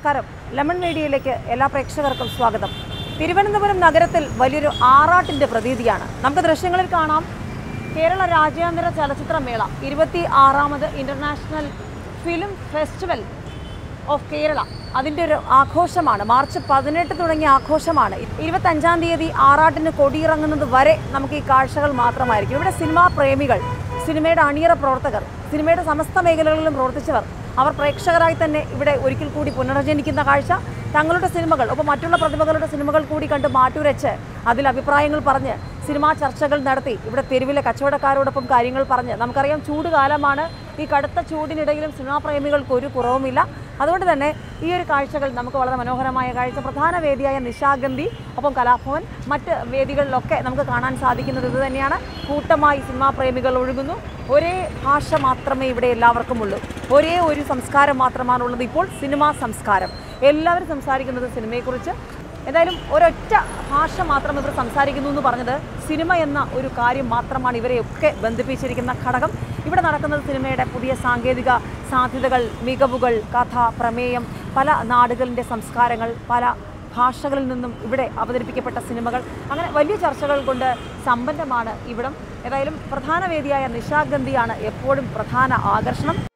നമസ്കാരം ലെമൺ മീഡിയയിലേക്ക് എല്ലാ പ്രേക്ഷകർക്കും സ്വാഗതം തിരുവനന്തപുരം നഗരത്തിൽ വലിയൊരു ആറാട്ടിന്റെ പ്രതീതിയാണ് നമുക്ക് ദൃശ്യങ്ങളിൽ കാണാം കേരള രാജ്യാന്തര ചലച്ചിത്രമേള ഇരുപത്തി ആറാമത് international film festival of Kerala അതിൻ്റെ ഒരു ആഘോഷമാണ് മാർച്ച് പതിനെട്ട് തുടങ്ങിയ ആഘോഷമാണ് ഇരുപത്തഞ്ചാം തീയതി ആറാട്ടിന് കൊടിയിറങ്ങുന്നത് വരെ നമുക്ക് ഈ കാഴ്ചകൾ മാത്രമായിരിക്കും ഇവിടെ സിനിമാ പ്രേമികൾ സിനിമയുടെ അണിയറ പ്രവർത്തകർ സിനിമയുടെ സമസ്ത മേഖലകളിലും പ്രവർത്തിച്ചവർ അവർ പ്രേക്ഷകരായി തന്നെ ഇവിടെ ഒരിക്കൽ കൂടി പുനർജനിക്കുന്ന കാഴ്ച തങ്ങളുടെ സിനിമകൾ ഒപ്പം മറ്റുള്ള പ്രതിഭകളുടെ സിനിമകൾ കൂടി കണ്ട് മാറ്റുരച്ച് അതിൽ അഭിപ്രായങ്ങൾ പറഞ്ഞ് സിനിമാ ചർച്ചകൾ നടത്തി ഇവിടെ തെരുവിലെ കച്ചവടക്കാരോടൊപ്പം കാര്യങ്ങൾ പറഞ്ഞ് നമുക്കറിയാം ചൂട് കാലമാണ് ഈ കടുത്ത ചൂടിനിടയിലും സിനിമാ പ്രേമികൾക്ക് ഒരു കുറവുമില്ല അതുകൊണ്ട് തന്നെ ഈ ഒരു കാഴ്ചകൾ നമുക്ക് വളരെ മനോഹരമായ കാഴ്ച പ്രധാന വേദിയായ നിശാഗന്ധി ഒപ്പം കലാഭവൻ മറ്റ് വേദികളിലൊക്കെ നമുക്ക് കാണാൻ സാധിക്കുന്നത് ഇത് തന്നെയാണ് കൂട്ടമായി സിനിമാ പ്രേമികൾ ഒഴുകുന്നു ഒരേ ഭാഷ മാത്രമേ ഇവിടെ എല്ലാവർക്കും ഉള്ളൂ ഒരേ ഒരു സംസ്കാരം മാത്രമാണുള്ളത് ഇപ്പോൾ സിനിമാ സംസ്കാരം എല്ലാവരും സംസാരിക്കുന്നത് സിനിമയെക്കുറിച്ച് എന്തായാലും ഒരൊറ്റ ഭാഷ മാത്രം ഇവർ സംസാരിക്കുന്നു എന്ന് പറഞ്ഞത് സിനിമ എന്ന ഒരു കാര്യം മാത്രമാണ് ഇവരെയൊക്കെ ബന്ധിപ്പിച്ചിരിക്കുന്ന ഘടകം ഇവിടെ നടക്കുന്നത് സിനിമയുടെ പുതിയ സാങ്കേതിക സാധ്യതകൾ മികവുകൾ കഥ പ്രമേയം പല നാടുകളിൻ്റെ സംസ്കാരങ്ങൾ പല ഭാഷകളിൽ നിന്നും ഇവിടെ അവതരിപ്പിക്കപ്പെട്ട സിനിമകൾ അങ്ങനെ വലിയ ചർച്ചകൾ കൊണ്ട് സമ്പന്നമാണ് ഇവിടം ഏതായാലും പ്രധാന വേദിയായ നിശാഗന്ധിയാണ് എപ്പോഴും പ്രധാന ആകർഷണം